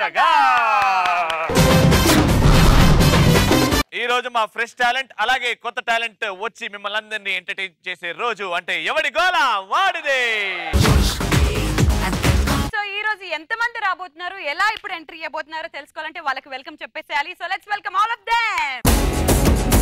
కొత్తగా ఈ రోజు మా ఫ్రెష్ టాలెంట్ అలాగే కొత్త టాలెంట్ వచ్చి మిమ్మల్ని అందరినీ ఎంటర్టైన్ చేసే రోజు అంటే ఎవడి గోల వాడిదే సో ఈ రోజు ఎంత మంది రాబోతున్నారు ఎలా ఇప్పుడు ఎంట్రీ ఇవ్వబోతున్నారో తెలుసుకోవాలంటే వాళ్ళకి వెల్కమ్ చెప్పేసేయాలి so let's welcome all of them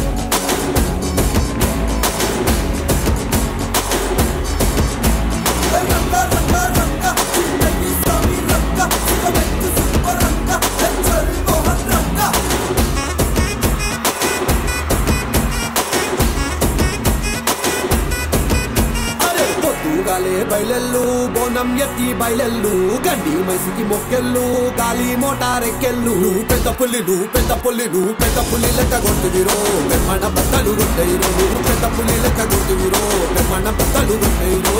పొద్దుగాలే బయలెల్లు బోనం ఎత్తి బయలెల్లు గండి మైసికి మొక్కెళ్ళు గాలి మోటారెక్కెళ్ళు పెద్ద పుల్లిలు పెద్ద పుల్లిలు పెద్ద పుల్లి లెక్క కొట్టువిరో పెమ్మణ బద్దలు కొట్టయిరో పెద్ద పుల్లి లెక్క కొట్టువిరో పెమ్మణ బద్దలు కొట్టయిరో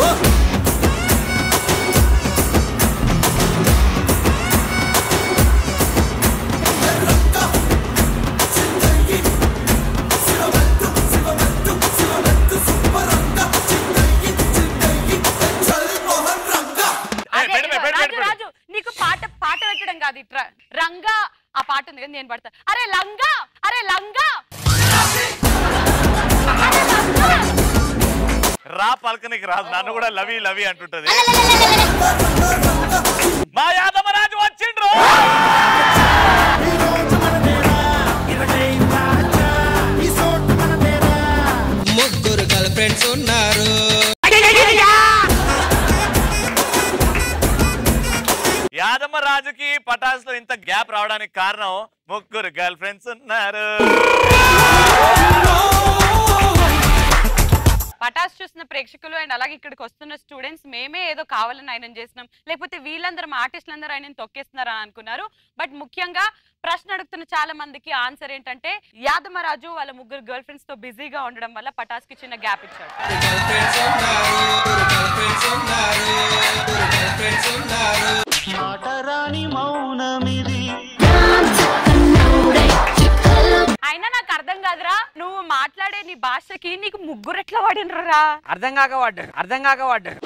ఏ, అదే, పెట్టు, పెట్టు, పెట్టు, రాజు పెట్టు. రాజు నీకు పాట పాట పెట్టడం కాదు ఇట్రా రంగా ఆ పాట ఉంది కదా నేను పడతా అరే లంగా అరే లంగా అరే లంగా! రా పలకనికి రాదు నన్ను కూడా లవి లవి అంటుంటది మా యాదవరాజు వచ్చిండ్రు ముగ్గురు గర్ల్ ఫ్రెండ్స్ ఉన్నారు యాదమ్మ రాజుకి పటాస్ లో ఇంత గ్యాప్ రావడానికి కారణం ముగ్గురు గర్ల్ ఫ్రెండ్స్ ఉన్నారు పటాస్ చూసిన ప్రేక్షకులు అండ్ అలాగే ఇక్కడికి వస్తున్న స్టూడెంట్స్ మేమే ఏదో కావాలని ఆయన చేసినాం లేకపోతే వీళ్ళందరం ఆర్టిస్టులందరూ ఆయన తొక్కేస్తున్నారు అని అనుకున్నారు బట్ ముఖ్యంగా ప్రశ్న అడుగుతున్న చాలా మందికి ఆన్సర్ ఏంటంటే యాదమరాజు వాళ్ళ ముగ్గురు గర్ల్ ఫ్రెండ్స్ తో బిజీగా ఉండడం వల్ల పటాస్ కి చిన్న గ్యాప్ ఇచ్చాడు గర్ల్ ఫ్రెండ్స్ ఉన్నారు గర్ల్ ఫ్రెండ్స్ ఉన్నారు గర్ల్ ఫ్రెండ్స్ ఉన్నారు అయినా నాకు అర్థం కాదురా నువ్వు మాట్లాడే నీ భాషకి నీకు ముగ్గురు ఎట్లా వాడినరా అర్థం కాక పడ్డాడు అర్థం కాక పడ్డాడు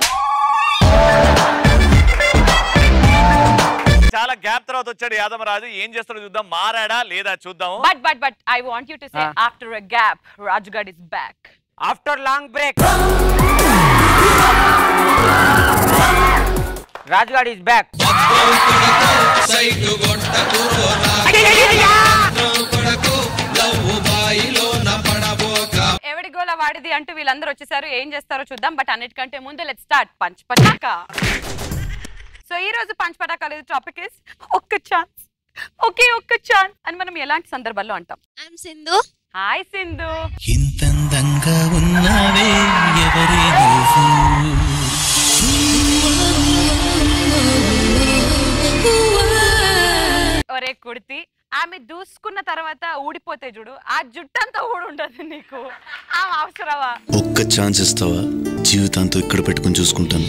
చాలా గ్యాప్ తర్వాత వచ్చాడు యాదమరాజు ఏం చేస్తాడో చూద్దాం మారాడా లేదా చూద్దాం but but but I want you to say Ah. After a gap రాజుగాడ్ is back after long break రాజుగాడ్ ఈస్ బ్యాక్ సైటు గొట్ట కురోనా కొడకు లవ్ బాయిలో నా పడబోక ఎవడి గోల వాడిది అంటూ వీళ్ళందరూ వచ్చేసారు ఏం చేస్తారో చూద్దాం బట్ అన్నిటికంటే ముందు లెట్ స్టార్ట్ పంచ్ పటాకా సో ఈ రోజు పంచ్ పటాకా లేదు టాపిక్ ఇస్ ఒక్క ఛాన్స్ ఒకే ఒక్క ఛాన్స్ అని మనం ఎలాంటి సందర్భాల్లో అంటాం ఐమ్ సింధు హాయ్ సింధు ఇంతందంగా ఉన్నావే ఎవరే నువ్వు ఒరే కుడితి ఆమె దూసుకున్న తర్వాత ఊడిపోతే చూడు ఆ జుట్టంతా ఊడి ఉండదు నీకు ఆమె అవసరమా ఒక్క ఛాన్స్ ఇస్తావా జీవితాంతో ఇక్కడ పెట్టుకుని చూసుకుంటాను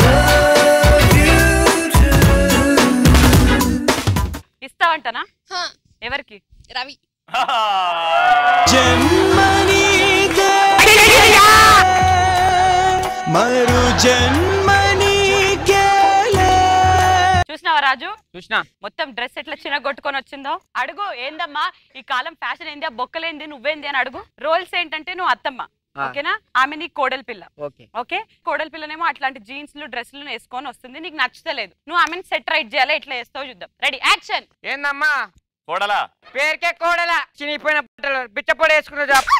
ఇస్తావంటనా హా, ఎవరికి రవి మరు చూసినావా రాజు చూసినా మొత్తం డ్రెస్ ఎట్లా చిన్న కొట్టుకొని వచ్చిందో అడుగు ఏందమ్మా ఈ కాలం ఫ్యాషన్ ఏంది ఆ బొక్కలేంది నువ్వేంది అని అడుగు రోల్స్ ఏంటంటే నువ్వు అత్తమ్మ ఆ. ఓకేనా ఆమె నీ కోడలి పిల్ల ఓకే ఓకే కోడలి పిల్లనేమో అట్లాంటి జీన్స్లు డ్రెస్సులు వేసుకొని వస్తుంది నీకు నచ్చలేదు నువ్వు ఆమెను సెట్ రైట్ చేయాలి ఎట్లా వేస్తావు చూద్దాం రెడీ యాక్షన్ ఏందమ్మా కోడలా పేరుకే కోడల చినిగిపోయిన బట్టలు బిచ్చపొడి వేసుకున్న జాబ్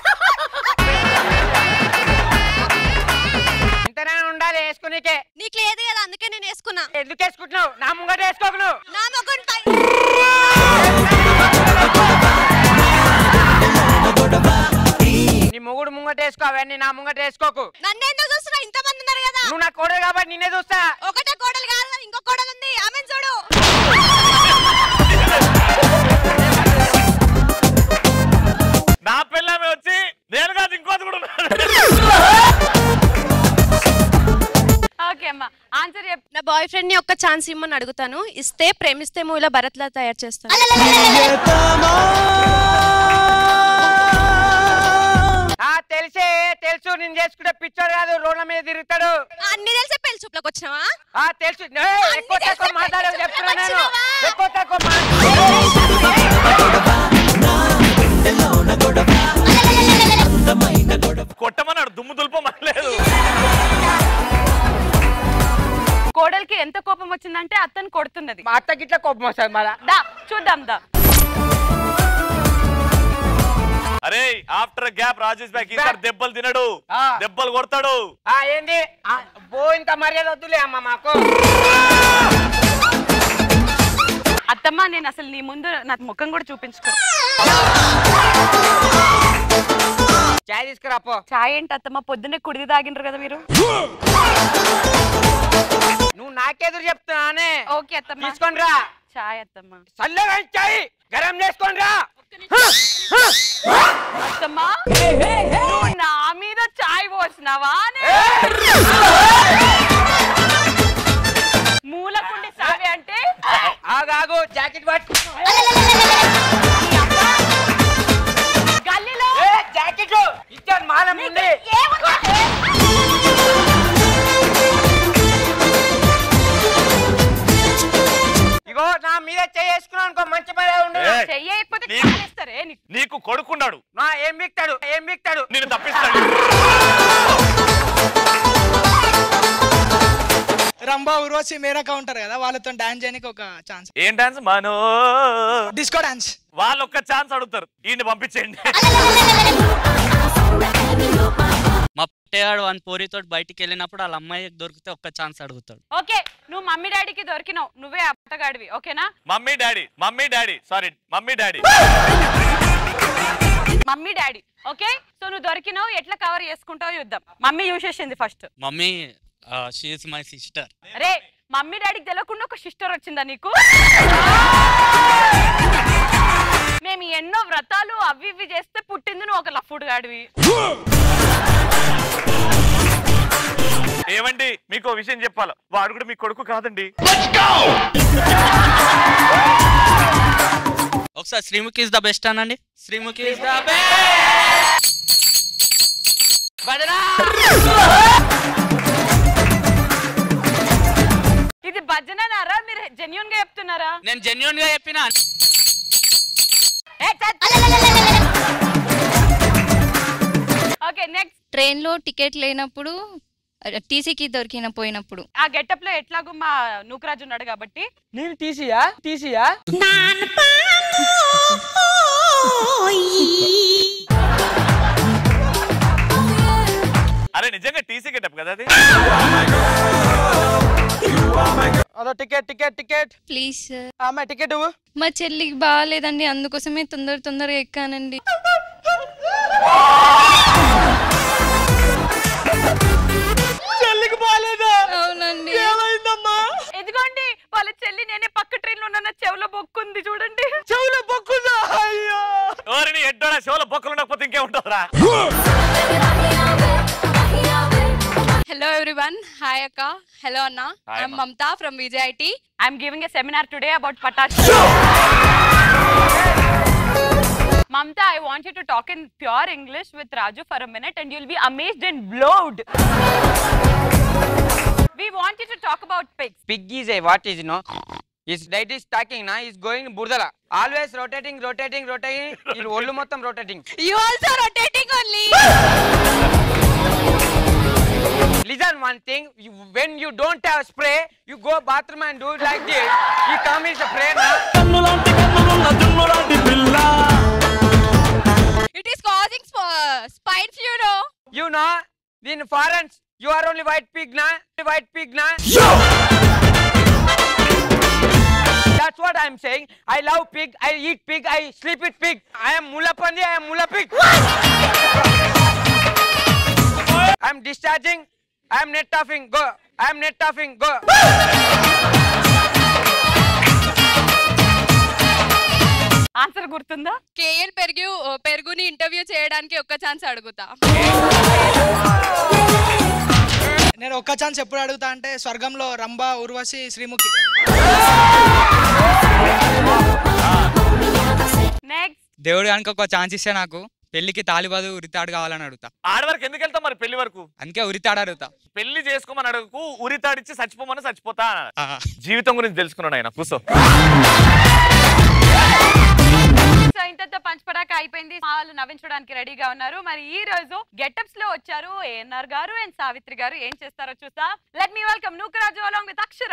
ఇంతనే ఉండాలి వేసుకునికే నీకు లేదు కదా అందుకే నేను వేసుకున్నా ఎందుకు వేసుకుంటున్నావు నా ముంగట వేసుకోకు నువ్వు నా మొగుడు పై నీ మొగుడు ముంగట వేసుకో అవన్నీ నా ముంగట వేసుకోకు నన్ను ఎందుకు చూస్తున్నా ఇంత మంది ఉన్నారు కదా నువ్వు నా కోడలు కాబట్టి నిన్నే చూస్తా ఒకటే కోడలు కాదు ఇంకో కోడలు ఉంది ఆమె చూడు నా పిల్లమే వచ్చి నేను కాదు ఇంకోటి కూడా ఉన్నాడు. ఓకే అమ్మా ఆన్సర్ చెప్పు నా బాయ్ ఫ్రెండ్ ని ఒక్క ఛాన్స్ ఇమ్మని అడుగుతాను ఇస్తే ప్రేమిస్తే మూవీలో భరత్ లా తయారు చేస్తాను ఆ తెలిసే తెలుసు నేను చేసుకుంటే పిచ్చోడు కాదు రోడ్ల మీద తిరుగుతాడు అన్ని తెలిసే పెళ్లి పెళ్లి చూపులకు వచ్చినావా ఆ తెలుసు ఏయ్, ఎక్కువ అన్ని తక్కువ తెలిసే మాట్లాడే పెళ్లి చెప్తున్నా నేను వచ్చినావా? ఎక్కువ తక్కువ మా- కొట్టమన్నాడు దుమ్ము దులుపమనలేదు కోడలికి ఎంత కోపం వచ్చిందంటే అత్తను కొడుతున్నది మా అత్తకి ఇట్లా కోపం వస్తుంది మళ్ళా దా చూద్దాం దా అరే ఆఫ్టర్ గ్యాప్ రాజేష్ బ్యాక్ ఈసారి దెబ్బలు తినడు ఆ. దెబ్బలు కొడతాడు ఆ ఏంది ఆ, బో ఇంత మర్యాద వద్దులే అమ్మ మాకు అత్తమ్మ నేను అసలు నీ ముందు నా ముఖం కూడా చూపించుకో చాయ్ తీసుకురా పో చాయ్ ఏంటి అత్తమ్మ పొద్దున్నే కుడిది తాగిండ్రు కదా మీరు నువ్వు నాకెదురు చెప్తున్నానే ఓకే అత్తమ్మ తీసుకొని రా చాయ్ అత్తమ్మ చల్లగా చాయ్ గరం చేసుకొని రా అత్తమ్మ నువ్వు నా మీద చాయ్ పోసినావా అనే? మూలకుండి సావి అంటే ఆగాగు జాకెట్ పట్టు గల్లీలో ఏ జాకెట్ ఇచ్చాను మాలం ఉంది ఇగో నా మీద చేసుకున్నాను అనుకో మంచి పని ఉండు ఏయ్, చెయ్యకపోతే నీ- కాలేస్తారే నీకు నీకు కొడుకున్నాడు నా ఏం బిక్తాడు ఏం బిక్తాడు నేను తప్పిస్తాడు రంభా ఉర్వశి మేరక ఉంటారు కదా వాళ్ళతో డాన్స్ చేయడానికి ఒక ఛాన్స్ ఏం డాన్స్ మనో డిస్కో డాన్స్ వాళ్ళు ఒక్క ఛాన్స్ అడుగుతారు ఈయన పంపించేయండి మా పుట్టేవాడు వాని పోరితో బయటికి వెళ్ళినప్పుడు వాళ్ళ అమ్మాయి దొరికితే ఒక్క ఛాన్స్ అడుగుతాడు ఓకే నువ్వు మమ్మీ డాడీకి దొరికినావు నువ్వే అత్తగాడివి ఓకేనా mummy daddy mummy daddy sorry mummy daddy mummy daddy okay so నువ్వు దొరికినావు ఎట్లా కవర్ చేసుకుంటావు చూద్దాం మమ్మీ చూసేసింది first mummy she is my sister అరే మమ్మీ డాడీకి తెలియకుండా ఒక సిస్టర్ వచ్చిందా నీకు మేము ఎన్నో వ్రతాలు అవి ఇవి చేస్తే పుట్టింది నువ్వు ఒక లఫుడ్ గాడివి ఏమండి మీకు ఓ విషయం చెప్పాలి వాడు కూడా మీ కొడుకు కాదండి ఒకసారి శ్రీముఖి ఇస్ ద బెస్ట్ అనండి శ్రీముఖి ఇస్ ద ఇది భజననారా మీరు జెన్యున్ గా చెప్తున్నారా నేను జెన్యున్ గా చెప్పిన ఓకే నెక్స్ట్ ట్రైన్లో టికెట్ లేనప్పుడు టీసీకి దొరికిన పోయినప్పుడు ఆ గెటప్ లో ఎట్లాగో మా నూకరాజు ఉన్నాడు కాబట్టి నేను తీసియా తీసియా అరే నిజంగా టీసీ గెటప్ కదా అది అదో ticket ticket ticket please sir అమ్మాయి టికెట్ ఇవ్వు మా చెల్లికి బాగాలేదండి అందుకోసమే తొందర తొందరగా ఎక్కానండి చెల్లికి బాగాలేదా అవునండి ఏమైందమ్మా ఎదిగోండి వాళ్ళ చెల్లి నేనే పక్క ట్రైన్ లో ఉన్న చెవులో బొక్కుంది చూడండి చెవులో పొక్కుందా అయ్యో ఎవరిని ఎడ్డోడా షోలో బొక్కలు ఉండకపోతే ఇంకేముంటుందిరా హలో ఎవ్రీవన్ హాయ్ అక్క హలో అన్న Hi, ఐఎమ్ అమ్మ. మమతా ఫ్రమ్ విజైటి I'm giving a seminar today about Pataas Mamta, I want you to talk in pure English with Raju for a minute and you'll be amazed and blowed. We want you to talk about pigs. Pig is a what is no? His diet is talking na. He's going burdala. Always rotating, rotating, rotating. ఇది ఒళ్ళు మొత్తం rotating. You also rotating only Listen one thing. You, when you don't have spray, you go bathroom and do it like this. He come is a spray na. It is causing spine flu no You know, in foreigns, you are only white pig na. White pig na. That's what I'm saying. I love pig. I eat pig. I sleep with pig. I am mula pandi. I am mula pig. I'm discharging. I am net offing. Go. I am net offing. Go. Answer గుర్తుందా KL పెరుగు పెరుగుని interview చేయడానికి ఒక్క chance అడుగుతా నేను ఒక్క chance ఎప్పుడు అడుగుతా అంటే స్వర్గంలో రంభ ఉర్వశి శ్రీముఖి నెక్స్ట్ దేవుడు కనుక ఒక ఛాన్స్ ఇస్తే నాకు పెళ్లికి తాలిబాదు ఉరితాడు కావాలని అడుగుతా ఆడవరకు ఎందుకు వెళ్తాం మరి పెళ్లి వరకు అందుకే ఉరితాడు అడుగుతా పెళ్లి చేసుకోమని అడగకు ఉరితాడిచ్చి చచ్చిపోమని చచ్చిపోతా అన్నాడు. ఆ. జీవితం గురించి తెలుసుకున్నాడు ఆయన కూర్చో సో ఇంతతో పంచపడాక అయిపోయింది మా వాళ్ళు నవ్వించడానికి రెడీగా ఉన్నారు మరి ఈ రోజు గెటప్స్ లో వచ్చారు ఏఎన్ఆర్ గారు అండ్ సావిత్రి గారు ఏం చేస్తారో చూసా let me welcome Nookaraju along with Akshara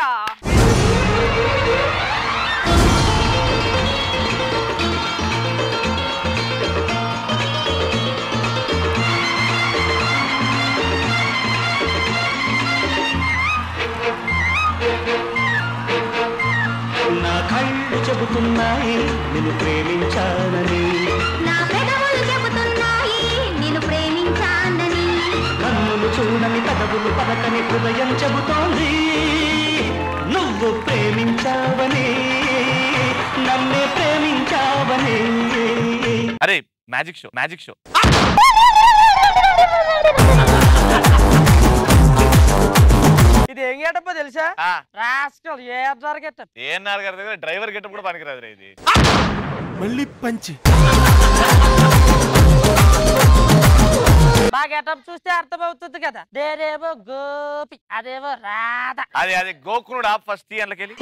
నా కళ్ళు చెబుతున్నాయి నిన్ను ప్రేమించానని నా పెదవులు చెబుతున్నాయి నిన్ను ప్రేమించానని కన్నులు చూడని పెదవులు పలకని హృదయం చెబుతోంది నువ్వు ప్రేమించావని నన్నే ప్రేమించావని అరే మ్యాజిక్ షో మ్యాజిక్ షో ఇది ఏం గెటప్పో తెలుసా ఆ, రాస్కల్ ఏ అబ్జార్ గెటప్ ఏఎన్ఆర్ గారి దగ్గర డ్రైవర్ గెటప్ కూడా పనికిరాదు రే ఇది మళ్ళీ పంచి మా గెటప్ చూస్తే అర్థమవుతుంది కదా దేరేమో గోపి అదేమో రాధ అది అది గోకునుడు ఆప్ ఫస్ట్ తీయన్లకెళ్ళి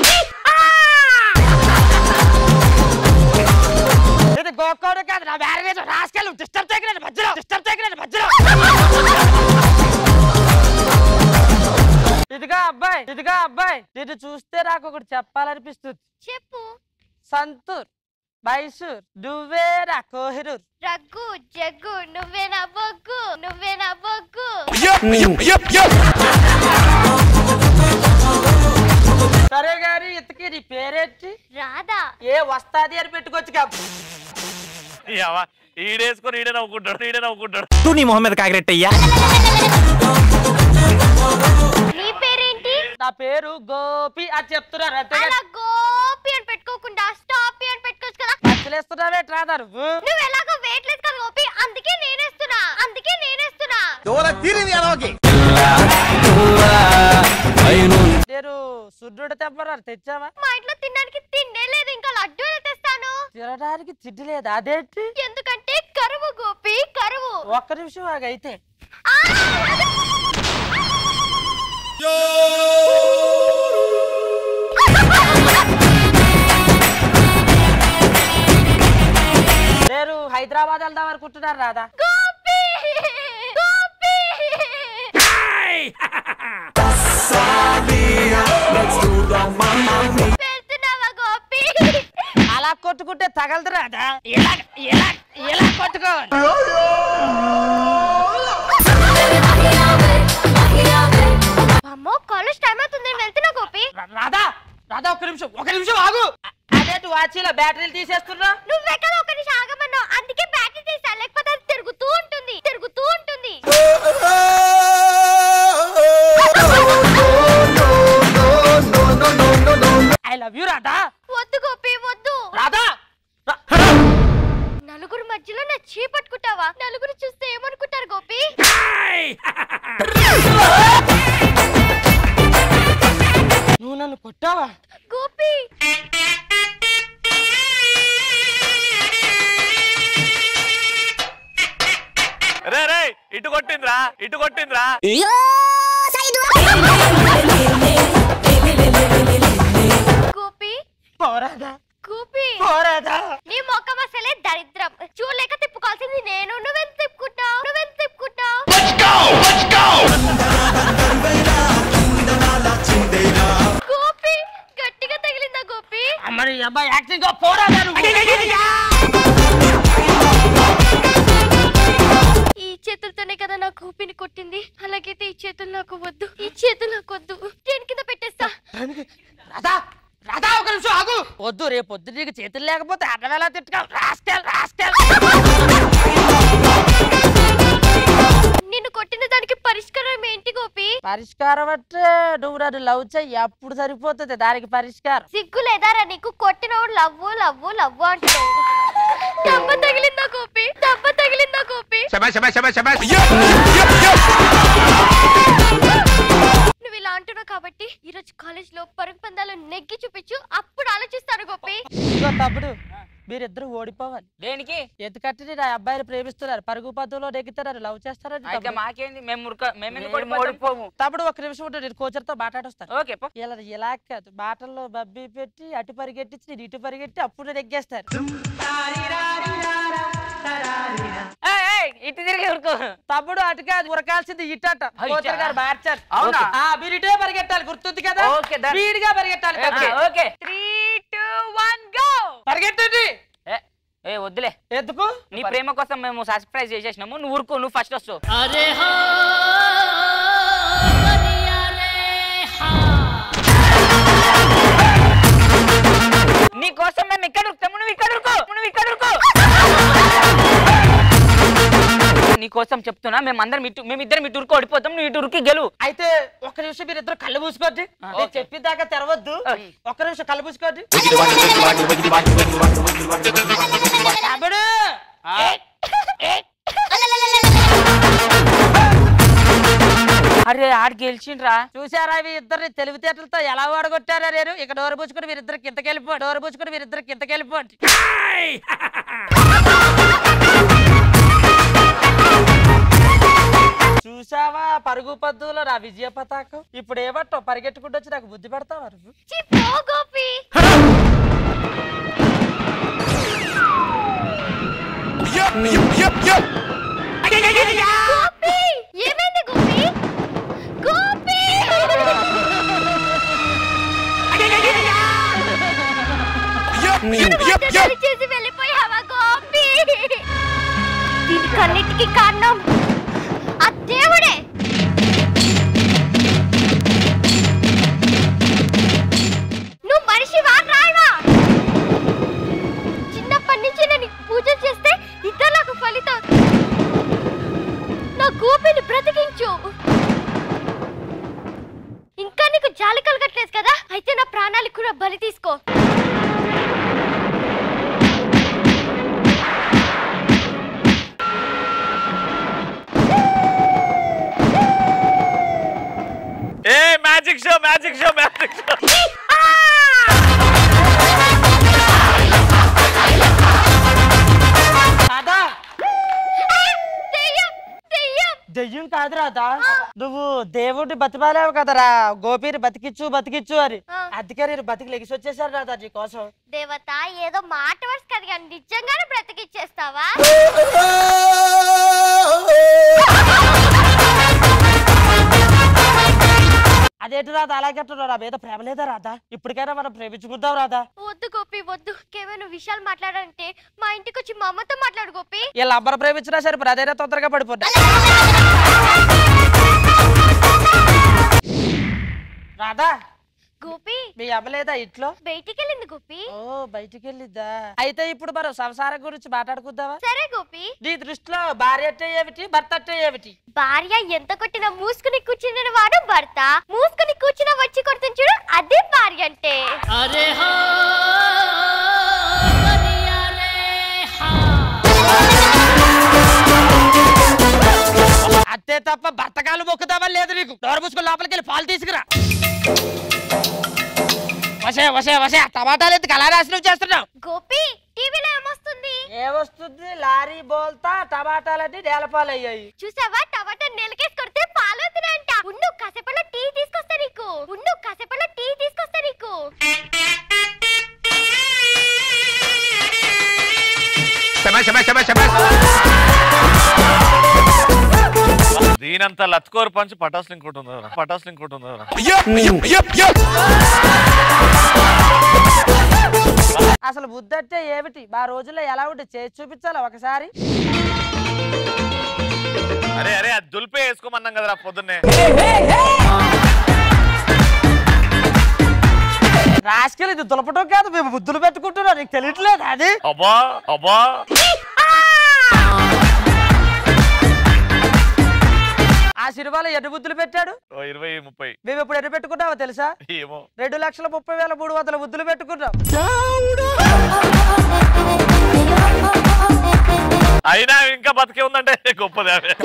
ఇది గోకోడు కాదు నా వేరే మీద రాసుకెళ్ళు డిస్టర్బ్ చేయగలను మధ్యలో డిస్టర్బ్ చేయగలను మధ్యలో ఇదిగా అబ్బాయి ఇదిగా అబ్బాయి నిన్ను చూస్తే నాకు ఒకటి చెప్పాలనిపిస్తుంది చెప్పు సంతూర్ మైసూర్ నువ్వేరా కోహినూర్ రగ్గు జగ్గు నువ్వే నా బొగ్గు నువ్వే నా బొగ్గు సరే గారి ఇంతకీ నీ పేరేంటి రాధా ఏ వస్తాది అని పెట్టుకోవచ్చు యవ్వ, ఈడేసుకొని ఈడే నవ్వుకుంటాడు ఈడే నవ్వుకుంటాడు తూ నీ మొహం మీద కాకిరెట్టయ్యా నీ పేరేంటి నా పేరు గోపి అని చెప్తున్నారు అంతే అలా గోపి అని పెట్టుకోకుండా స్టాపి అని పెట్టుకోవచ్చు కదా మచ్చలేస్తున్నావే రాదా నువ్వు నువ్వు ఎలాగో వెయిట్ లేదు కదా గోపి అందుకే నేనేస్తున్నా అందుకే నేనేస్తున్నా నేను సుడ్రుడు తెమ్మన్నారు తెచ్చావా మా ఇంట్లో తినడానికి తిండే లేదు ఇంకా లడ్డు ఎలా తెస్తాను తినడానికి తిండి లేదు అదేంటి ఎందుకంటే కరువు గోపి కరువు ఒక్క నిమిషం ఆగైతే ఆ! నేను హైదరాబాద్ వెళ్దాం అనుకుంటున్నారు రాదా గోపి గోపి వెళ్తున్నావా గోపి అలా కొట్టుకుంటే తగలదు రాదా ఇలా ఇలా ఇలా కొట్టుకోవాలి అమ్మో కాలేజ్ టైం అవుతుంది నేను వెళ్తున్నా గోపి రాదా రాదా ఒక్క నిమిషం ఒక నిమిషం ఆగు అదేంటి వాచీలో బ్యాటరీలు తీసేస్తున్నా నువ్వే కదా ఒక నిమిషం ఆగమన్నావు అందుకే బ్యాటరీ తీసా లేకపోతే అది తిరుగుతూ ఉంటుంది తిరుగుతూ ఉంటుంది ఐ లవ్ యూ రాదా వద్దు గోపి వద్దు రాదా రా- నలుగురు మధ్యలో నా చీ పట్టుకుంటావా నలుగురు చూస్తే ఏమనుకుంటారు గోపి నువ్వు నన్ను కొట్టావా గోపి రే రే ఇటు కొట్టిందిరా ఇటు కొట్టిందిరా గోపి పోరాదా గోపి పోరాదా నీ మొక్క అసలే దరిద్రం చూడలేక తిప్పుకోవాల్సింది నేను నువ్వెంత తిప్పుకుంటావు నువ్వెంత తిప్పుకుంటావు గోపి గట్టిగా తగిలిందా గోపి మరి అబ్బాయి యాక్టింగ్ పోరాదా నువ్వు ఈ చేతులతోనే కదా నా గోపిని కొట్టింది అలాగైతే ఈ చేతులు నాకు వద్దు ఈ చేతులు నాకు వద్దు దేని కింద పెట్టేస్తా రాధా రాధా ఒక నిమిషం ఆగు వద్దు రేపు పొద్దు నీకు చేతులు లేకపోతే అన్నం ఎలా తిట్టుకోవు రాస్కెల్ రాస్కెల్ నిన్ను కొట్టిన దానికి పరిష్కారం ఏంటి గోపి పరిష్కారం అంటే నువ్వు నన్ను లవ్ చెయ్యి అప్పుడు సరిపోతుంది దానికి పరిష్కారం సిగ్గు లేదారా నీకు కొట్టినోడు లవ్వు లవ్వు లవ్వు అంటున్నావు దెబ్బ తగిలిందా గోపి దెబ్బ తగిలిందా గోపి నువ్వు ఇలా అంటున్నావు కాబట్టి ఈ రోజు కాలేజ్ లో పరుగు పందాలు నెగ్గి చూపించు అప్పుడు ఆలోచిస్తాను గోపి ఇదిగో తమ్ముడు మీరిద్దరు ఓడిపోవాలి దేనికి ఎందుకంటే నేను ఆ అబ్బాయిని ప్రేమిస్తున్నారు పరుగు పద్ధతిలో నెగ్గుతున్నారు లవ్ చేస్తారని అయితే తమ్ముడు. మాకేంది మేము ఉరక మేము ఎందుకు మేము ఓడిపోతాం? ఓడిపోము. తమ్ముడు ఒక నిమిషం ఉంటే నేను కోచర్తో మాట్లాడొస్తాను ఓకే పో ఇలా ఇలా కాదు బాటల్లో బబ్బి పెట్టి అటు పరిగెట్టించి నేను ఇటు పరిగెట్టి అప్పుడు నేను ఎగ్గేస్తాను ఏయ్, ఏయ్, ఇటు తిరిగి ఉరుకో తమ్ముడు అటు కాదు ఉరకాల్సింది ఇట్టట ఆ, కోచర్ ఇట్టా? గారు మార్చారు అవునా? ఓకే. ఆ, మీరు ఇటే పరిగెట్టాలి గుర్తుంది కదా ఓకే, done. స్పీడ్ గా పరిగెట్టాలి ఓకే, తమ్ముడు. Okay three two one go పరిగెట్టండి ఏ, ఏ వద్దులే ఎందుకు నీ ప్రేమ కోసం మేము సర్ప్రైజ్ చేసేసినాము నువ్వు ఊరుకో నువ్వు ఫస్ట్ వస్తావు అరే హా నీ కోసం మేము ఇక్కడ ఉరుకుతాము నువ్వు ఇక్కడ ఉరుకో నువ్వు ఇక్కడ ఉరుకో నీ కోసం చెప్తున్నా మేము అందరం ఇటు మేము ఇద్దరం ఇటు ఉరుకు ఓడిపోతాం నువ్వు ఇటు ఉరికి గెలువు అయితే ఒక్క నిమిషం మీరు ఇద్దరు కళ్ళు మూసుకోండి నేను చెప్పిదాకా తెరవద్దు ఒక్క నిమిషం కళ్ళు మూసుకోండి తమ్ముడు అరే ఆడు గెలిచిండ్రా చూసారా ఇవి ఇద్దరిని తెలివితేటలతో ఎలా వాడగొట్టారా నేను ఇక డోర్ పుచ్చుకుని మీరిద్దరు కిందకి వెళ్ళిపో డోర్ పుచ్చుకుని మీరిద్దరు కిందకి వెళ్ళిపోండి చూసావా పరుగు పద్దులో నా విజయ పతాకం ఇప్పుడు ఏమంటావు పరిగెట్టుకుంటూ వచ్చి నాకు బుద్ధి పెడతావా నువ్వు ఛీ, పో గోపి గోపి ఏమైంది గోపి గోపి మధ్యదారి చేసి వెళ్ళిపోయావా గోపి దీనికన్నిటికీ కారణం ఆ దేవుడే నువ్వు మనిషి రాయవా చిన్నప్పటి నుంచి నేను పూజ చేస్తే ఇతరులకు ఫలితం నా గోపిని బ్రతికించు ఇంకా నీకు జాలి కలగట్లేదు కదా అయితే నా ప్రాణాలకు కూడా బలి తీసుకో ఏ magic show magic show magic show కాదా దెయ్యం దెయ్యం దెయ్యం కాదు రాదా నువ్వు దేవుడిని బతిమాలేవు కదరా గోపిని బతికిచ్చు బతికిచ్చు అని అందుకే నేను బతికి లెగిసి వచ్చేసాను రాదా నీ కోసం దేవత ఏదో మాట వరుస కదా కానీ నిజంగానే బ్రతికిచ్చేస్తావా అదేంటి రాదా అలాగే అంటున్నావు నా మీద ప్రేమ లేదా రాదా ఇప్పటికైనా మనం ప్రేమించుకుందాం రాదా వద్దు గోపి వద్దు కేవలం విషయాలు మాట్లాడాలంటే మా ఇంటికి వచ్చి మా అమ్మతో మాట్లాడు గోపి వీళ్ళ అమ్మను ప్రేమించినా సరే ఇప్పుడు అదైనా తొందరగా పడిపోతా రాదా గోపి మీ అమ్మ లేదా ఇంట్లో బయటికి వెళ్ళింది గోపి ఓ బయటికి వెళ్ళిద్దా అయితే ఇప్పుడు మనం సంసారం గురించి మాట్లాడుకుందామా సరే గోపి నీ దృష్టిలో భార్య అంటే ఏమిటి భర్త అంటే ఏమిటి భార్య ఎంత కొట్టినా మూసుకుని కూర్చున్న వాడు భర్త మూసుకుని కూర్చున్న వచ్చి కొడుతుంది చూడు అదే భార్య అంటే అరే హా అంతే తప్ప భర్తకాలు మొక్కుదామా లేదు నీకు డోర్ పుచ్చుకుని లోపలికి వెళ్ళి పాలు తీసుకురా వసే వసే వసే టమాటాలు ఎందుకు అలా నాశనం చేస్తున్నావు గోపి టీవీలో ఏమొస్తుంది ఏమొస్తుంది లారీ బోల్తా టమాటాలన్నీ నేలపాలు అయ్యాయి చూసావా టమాటా నెలకేసి కొడితే పాలు అవుతున్నాయంట ఉండు కాసేపట్లో టీ తీసుకొస్తా నీకు ఉండు కాసేపట్లో టీ తీసుకొస్తా నీకు దీనంత లత్కోర్ పంచ్ పటాసులు ఇంకోటి ఉందా పటాసులు ఇంకోటి ఉందా అసలు బుద్ధి అంటే ఏమిటి మా రోజుల్లో ఎలా ఉంటే చేసి చూపించాలా ఒకసారి అరే అరే అది దులిపే వేసుకోమన్నాం కదరా పొద్దున్నే రాసుకెళ్ళి ఇది దులపటం కాదు మేము బుద్ధులు పెట్టుకుంటున్నాం నీకు తెలియట్లేదు అది అబ్బా అబ్బా ఆ సినిమాలో ఎన్ని బుద్ధులు పెట్టాడు ఓ ఇరవై ముప్పై మేము ఇప్పుడు ఎన్ని పెట్టుకున్నావో తెలుసా ఏమో రెండు లక్షల ముప్పై వేల మూడు వందల బుద్ధులు పెట్టుకున్నాం అయినా ఇంకా బతికే ఉందంటే గొప్పది ఆమె.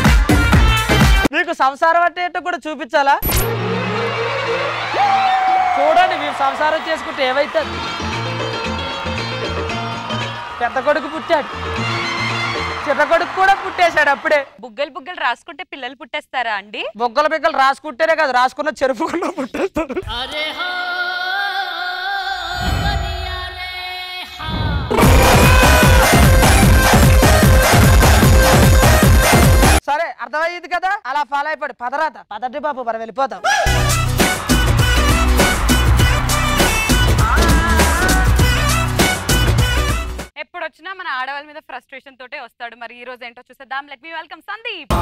మీకు సంసారం అంటే ఏంటో కూడా చూపించాలా చూడండి మేము సంసారం చేసుకుంటే ఏమైతుంది పెద్ద కొడుకు పుట్టాడు చిన్న కొడుకు కూడా పుట్టేశాడు అప్పుడే బుగ్గలు బుగ్గలు రాసుకుంటే పిల్లలు పుట్టేస్తారా అండి బొగ్గల బిగ్గలు రాసుకుంటేనే కదా రాసుకున్న చెరుపు కూడా పుట్టేస్తారు సరే అర్థమయ్యేది కదా అలా ఫాలో అయిపోయి పదరాత పదండి బాబు మనం వెళ్ళిపోతాం ఎప్పుడు వచ్చినా మన ఆడవాళ్ళ మీద ఫ్రస్ట్రేషన్ తోటే వస్తాడు మరి ఈ రోజు ఏంటో చూసేద్దాం లెట్ మీ వెల్కమ్ సందీప్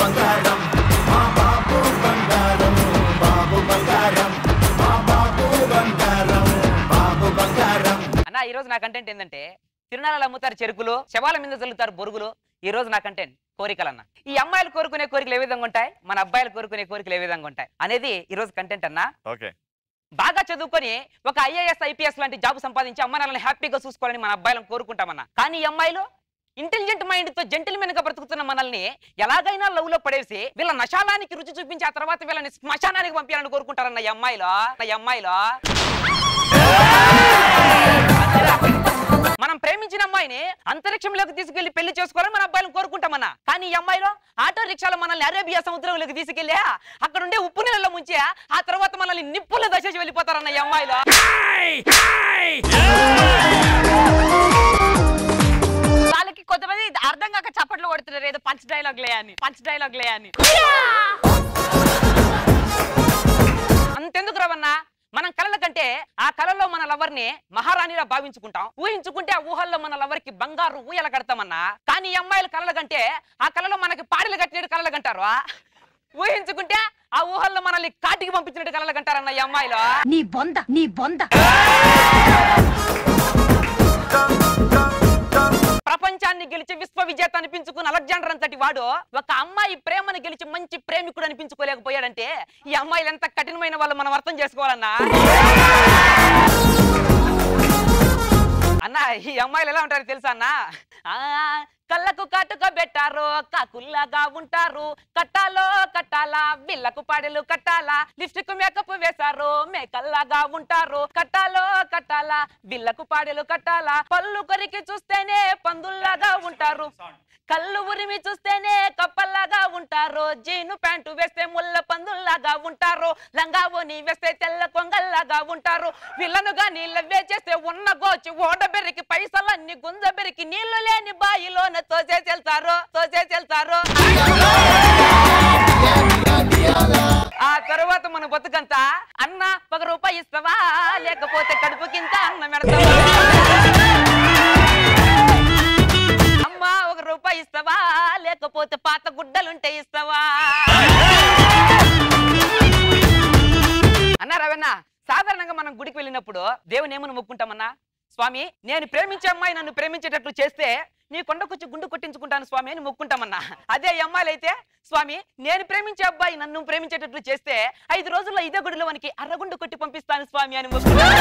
అన్న ఈ రోజు నా కంటెంట్ ఏంటంటే తిరునాళ్ళు అమ్ముతారు చెరుకులు శవాల మీద చల్లుతారు బొరుగులు ఈ రోజు నా కంటెంట్ కోరికలు అన్న ఈ అమ్మాయిలు కోరుకునే కోరికలు ఏ విధంగా ఉంటాయి మన అబ్బాయిలు కోరుకునే కోరికలు ఏ విధంగా ఉంటాయి అనేది ఈ రోజు కంటెంట్ అన్న ఓకే బాగా చదువుకొని ఒక ఐఏఎస్ ఐపీఎస్ లాంటి జాబ్ సంపాదించి అమ్మ నాన్నని హ్యాపీగా చూసుకోవాలని మన అబ్బాయిలను కోరుకుంటామన్న కానీ ఈ అమ్మాయిలు ఇంటెలిజెంట్ మైండ్ తో జెంటిల్మెన్ గా బ్రతుకుతున్న మనల్ని ఎలాగైనా లవ్ లో పడేసి వీళ్ళ నశాలానికి రుచి చూపించి ఆ తర్వాత వీళ్ళని శ్మశానానికి పంపించాలని కోరుకుంటారన్న ఈ అమ్మాయిలో ఈ అమ్మాయిలో మనం ప్రేమించిన అమ్మాయిని అంతరిక్షంలోకి తీసుకెళ్లి పెళ్లి చేసుకోవాలని మన అబ్బాయిలను కోరుకుంటామన్నా కానీ ఈ అమ్మాయిలో ఆటో రిక్షాలో మనల్ని అరేబియా సముద్రంలోకి తీసుకెళ్ళా అక్కడ ఉండే ఉప్పు నీళ్ళలో ముంచే ఆ తర్వాత మనల్ని నిప్పుల్లో దశేసి వెళ్ళిపోతారన్న ఈ అమ్మాయిలో వాళ్ళకి కొంతమంది అర్థం కాక చప్పట్లు కొడుతున్నారు ఏదో పంచ్ డైలాగ్ లే అని పంచ్ డైలాగ్ లే అని అంతెందుకు రవన్నా మనం కలల కంటే ఆ కళలో మన లవర్ ని మహారాణిలా భావించుకుంటాం ఊహించుకుంటే ఆ ఊహల్లో మన లవర్ కి బంగారు ఊయల కడతామన్నా కానీ ఈ అమ్మాయిల కళల కంటే ఆ కళలో మనకి పాడలు కట్టినట్టు కళలు కంటారు ఊహించుకుంటే ఆ ఊహల్లో మనల్ని కాటికి పంపించినట్టు కళలు కంటారన్న ఈ అమ్మాయిలో నీ బొంద నీ బొంద ప్రపంచాన్ని గెలిచి విశ్వ విజేత అనిపించుకున్న అలెగ్జాండర్ అంతటి వాడు ఒక అమ్మాయి ప్రేమను గెలిచి మంచి ప్రేమికుడు అనిపించుకోలేకపోయాడంటే ఈ అమ్మాయిలు ఎంత కఠినమైన వాళ్ళు మనం అర్థం చేసుకోవాలన్నా అన్న ఈ అమ్మాయిలు ఎలా ఉంటారు తెలుసా అన్న ఆ, కళ్ళకు కాటుక పెట్టారు కాకుల్లాగా ఉంటారు కట్టాలో కట్టాలా బిల్లకు పాడలు కట్టాలా లిప్స్టిక్ మేకప్ వేశారు మేకల్లాగా ఉంటారు కట్టాలో కట్టాలా బిల్లకు పాడలు కట్టాలా పళ్ళు కొరికి చూస్తేనే పందుల్లాగా ఉంటారు కళ్ళు ఉరిమి చూస్తేనే కప్పల్లాగా ఉంటారు జీను ప్యాంటు వేస్తే ముళ్ళ పందుల్లాగా ఉంటారు లంగా ఓని వేస్తే తెల్ల కొంగల్లాగా ఉంటారు వీళ్ళను గాని లవ్వే చేస్తే ఉన్న గోచి ఓడబెరికి పైసలన్నీ గుంజబెరికి నీళ్లు లేని బాయిలోన తోసేసి వెళ్తారు తోసేసి వెళ్తారు ఆ తరువాత మన బతుకంతా అన్న ఒక రూపాయి ఇస్తావా లేకపోతే కడుపుకింత అన్నం పెడతావా అమ్మా ఒక రూపాయి ఇస్తావా లేకపోతే పాత గుడ్డలుంటే ఇస్తావా అన్నా రవన్న సాధారణంగా మనం గుడికి వెళ్ళినప్పుడు దేవుని ఏమని మొక్కుంటామన్నా స్వామి నేను ప్రేమించే అమ్మాయి నన్ను ప్రేమించేటట్లు చేస్తే నీ కొండకొచ్చి గుండు కొట్టించుకుంటాను స్వామి అని మొక్కుంటామన్నా అదే ఈ అమ్మాయిలు అయితే స్వామి నేను ప్రేమించే అబ్బాయి నన్ను ప్రేమించేటట్లు చేస్తే ఐదు రోజుల్లో ఇదే గుడిలో మనకి అర్రగుండు కొట్టి పంపిస్తాను స్వామి అని మొక్కుంటాను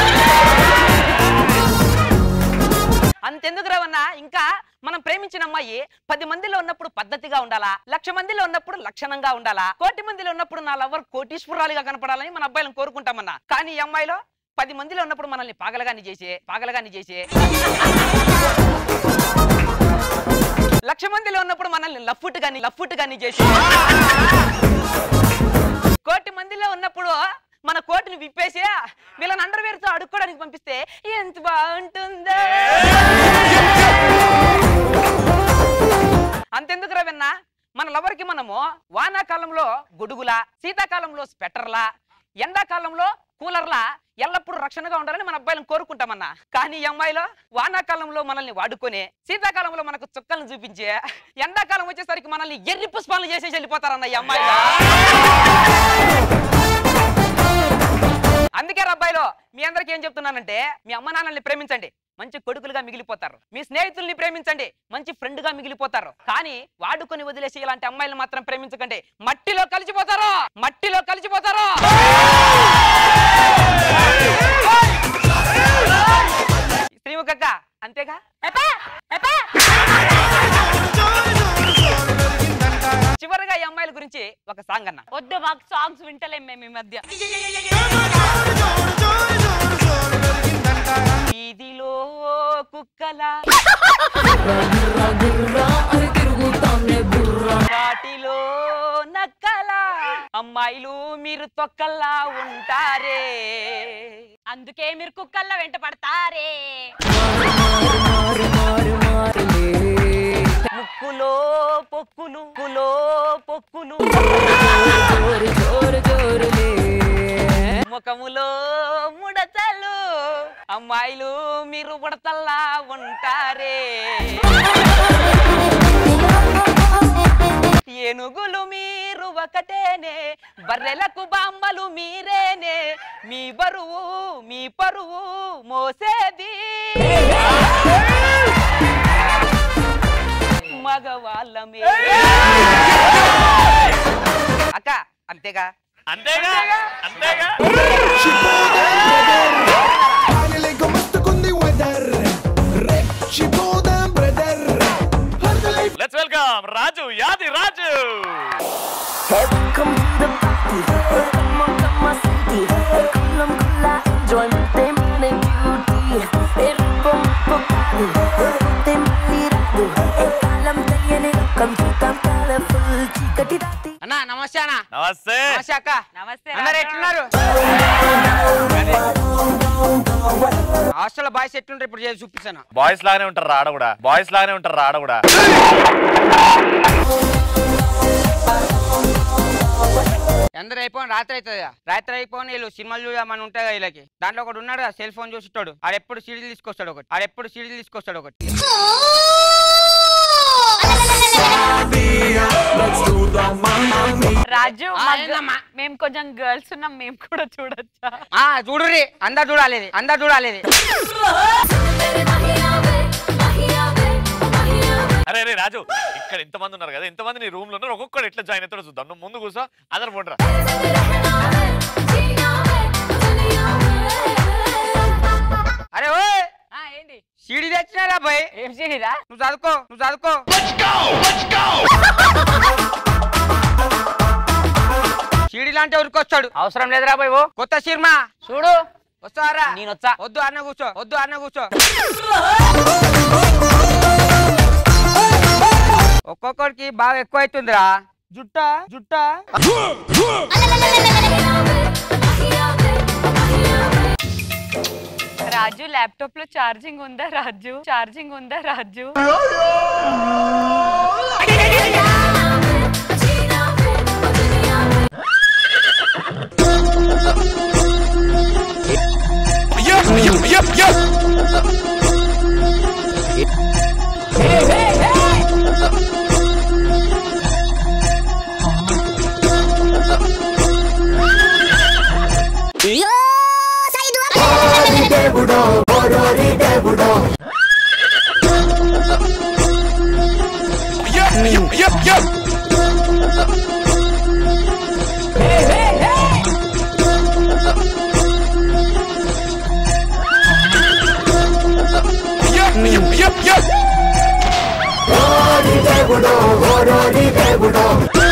అంతెందుకు రావన్నా ఇంకా మనం ప్రేమించిన అమ్మాయి పది మందిలో ఉన్నప్పుడు పద్ధతిగా ఉండాలా లక్ష మందిలో ఉన్నప్పుడు లక్షణంగా ఉండాలా కోటి మందిలో ఉన్నప్పుడు నా లవర్ కోటీశ్వరాలుగా కనపడాలని మన అబ్బాయిలను కోరుకుంటామన్నా కానీ ఈ అమ్మాయిలో పది మందిలో ఉన్నప్పుడు మనల్ని పాగలగాని చేసే పాగలగాని చేసే లక్ష మందిలో ఉన్నప్పుడు మనల్ని లఫ్ఫుట్ గాని లఫ్ఫుట్ గాని చేసి కోటి మందిలో ఉన్నప్పుడు మన కోటిని విప్పేసి వీళ్ళని అండర్వేర్ తో అడుక్కోవడానికి పంపిస్తే ఎంత బాగుంటుందో అంతెందుకు రవన్నా మన లవర్కి మనము వానాకాలంలో గొడుగులా శీతాకాలంలో స్వెటర్లా ఎండాకాలంలో కూలర్లా ఎల్లప్పుడూ రక్షణగా ఉండాలని మన అబ్బాయిలను కోరుకుంటామన్నా కానీ ఈ అమ్మాయిలో వానాకాలంలో మనల్ని వాడుకొని శీతాకాలంలో మనకు చుక్కలను చూపించే ఎండాకాలం వచ్చేసరికి మనల్ని ఎర్రి పుష్పాలను చేసేసి వెళ్ళిపోతారన్న ఈ అమ్మాయిలో అందుకే అబ్బాయిలో మీ అందరికి ఏం చెప్తున్నానంటే మీ అమ్మ నాన్నల్ని ప్రేమించండి మంచి కొడుకులుగా మిగిలిపోతారు మీ స్నేహితుల్ని ప్రేమించండి మంచి ఫ్రెండ్ గా మిగిలిపోతారు కానీ వాడుకొని వదిలేసి ఇలాంటి అమ్మాయిలు మాత్రం ప్రేమించకండి మట్టిలో కలిసిపోతారు మట్టిలో కలిసిపోతారు శ్రీముఖక్క అంతేగా చివరిగా ఈ అమ్మాయిల గురించి ఒక సాంగ్ అన్న వద్దు మాకు సాంగ్స్ వింటలేం మేము ఈ మధ్య వీధిలో కుక్కల వాటిలో నక్కల అమ్మాయిలు మీరు తొక్కల్లా ఉంటారే అందుకే మీరు కుక్కల్లో వెంట పడతారే ముక్కులో పొక్కులు ముక్కులో పొక్కులు ముఖములో ముడతలు అమ్మాయిలు మీరు ముడతల్లా ఉంటారే ఏనుగులు మీరు ఒకటేనే బర్రెలకు బామ్మలు మీరేనే మీ బరువు మీ పరువు మోసేది మగవాళ్ళమే అక్క అంతేగా అంతేగా అంతేగా Lego మస్తుకుంది వెదర్ రెచ్చిపోదాం బ్రదర్ లెట్స్ వెల్కమ్ రాజు యాది రాజు అన్నా నమస్తే అన్న నమస్తే నమస్తే అక్క నమస్తే అందరు ఎట్లున్నారు హాస్టల్ బాయ్స్ ఎట్లుంటారు ఇప్పుడు చేసి చూపిస్తాను బాయ్స్ లాగానే ఉంటారు ఆడ కూడా బాయ్స్ లాగానే ఉంటారు ఆడ కూడా అందరు అయిపోయిన రాత్రి అవుతుంది రాత్రి అయిపోయిన వీళ్ళు సినిమాలు చూడమని ఉంటాయి కదా వీళ్ళకి దాంట్లో ఒకటి ఉన్నాడు కదా సెల్ ఫోన్ చూసిటాడు ఆడెప్పుడు సీడీలు తీసుకొస్తాడు ఒకటి ఆడెప్పుడు సీడీలు తీసుకొస్తాడు ఒకటి రాజు ఆ, మాకు- ఏందమ్మా? మేము కొంచెం గర్ల్స్ ఉన్నాం మేము కూడా చూడొచ్చా ఆ చూడురి అందరు చూడాలి ఇది, అందరు చూడాలి ఇది. అరే అరే రాజు ఇక్కడ ఇంతమంది ఉన్నారు కదా ఇంతమంది నీ రూమ్ లో ఉన్నారు ఒక్కొక్కడు ఎట్లా జాయిన్ అవుతాడో చూద్దాం నువ్వు ముందు కూర్చో అందరు పోండిరా అరే ఓయ్ ఆ, ఏంటి సీడీ తెచ్చినారా బాయ్ ఏం చేయరా నువ్వు చదువుకో నువ్వు చదువుకో సీడీ లాంటి ఊరికి వచ్చాడు అవసరం లేదురా బాయ్ ఓ కొత్త సినిమా చూడు వస్తారా నేను వచ్చా వద్దు అన్న కూర్చో వద్దు అన్న కూర్చో ఒక్కొక్కడికి బాగా ఎక్కువ అవుతుందిరా జుట్ట జుట్ట రాజు ల్యాప్టాప్ లో ఛార్జింగ్ ఉందా రాజు ఛార్జింగ్ ఉందా రాజు దేవుడో ఓరోరి దేవుడో ఓరి దేవుడో ఓరోరి దేవుడో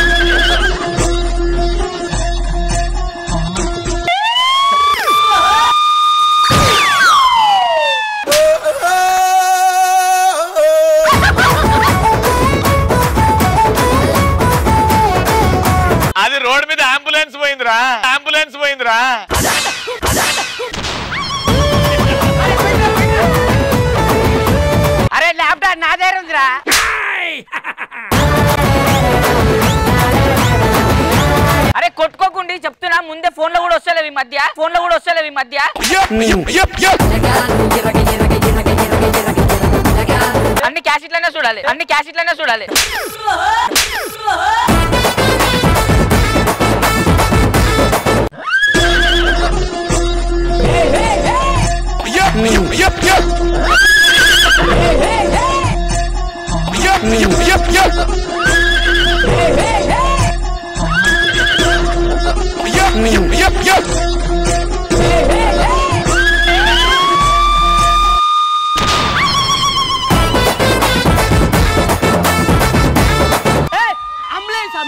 అది రోడ్ మీద అంబులెన్స్ పోయిందిరా అంబులెన్స్ పోయిందిరా అరే ల్యాప్టాప్ నా దగ్గర ఉందిరా అరే కొట్టుకోకుండి చెప్తున్నా ముందే ఫోన్ లో కూడా వస్తలేవు ఈ మధ్య ఫోన్ లో కూడా వస్తలేవు ఈ మధ్య అన్ని క్యాసెట్లనే చూడాలి అన్ని క్యాసెట్లనే చూడాలి అంబులెన్స్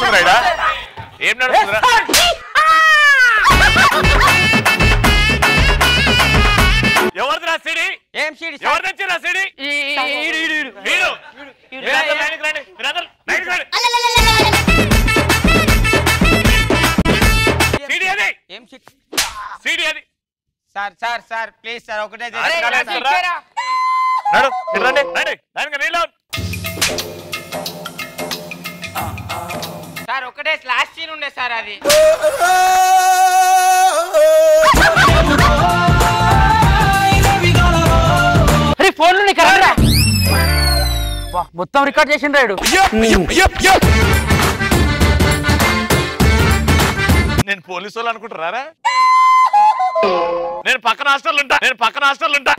నడుస్తుంది రైడా ఏం నడుస్తుందిరా ఎవరిదిరా సిడి ఏం సీడి ఎవరు తెచ్చిరా సిడి వీడు మీరందరూ లైన్కి రండి మీరందరూ లైన్కి రండి సిడి అది ఏం సీడ్ సిడి అది sir sir sir please sir ఒకటే అరే, కాలేదు, సార్. నడు ఇటు రండి రండి లైన్కి నీళ్ళు సార్ ఒకటే లాస్ట్ సీన్ ఉండే సార్ అది అరే ఫోన్ లో కరెంట్ మొత్తం రికార్డ్ చేసిండు రాయుడు నేను పోలీసు వాళ్ళు అనుకుంటారా నేను పక్కన హాస్టల్ ఉంటా నేను పక్కన హాస్టల్ ఉంటా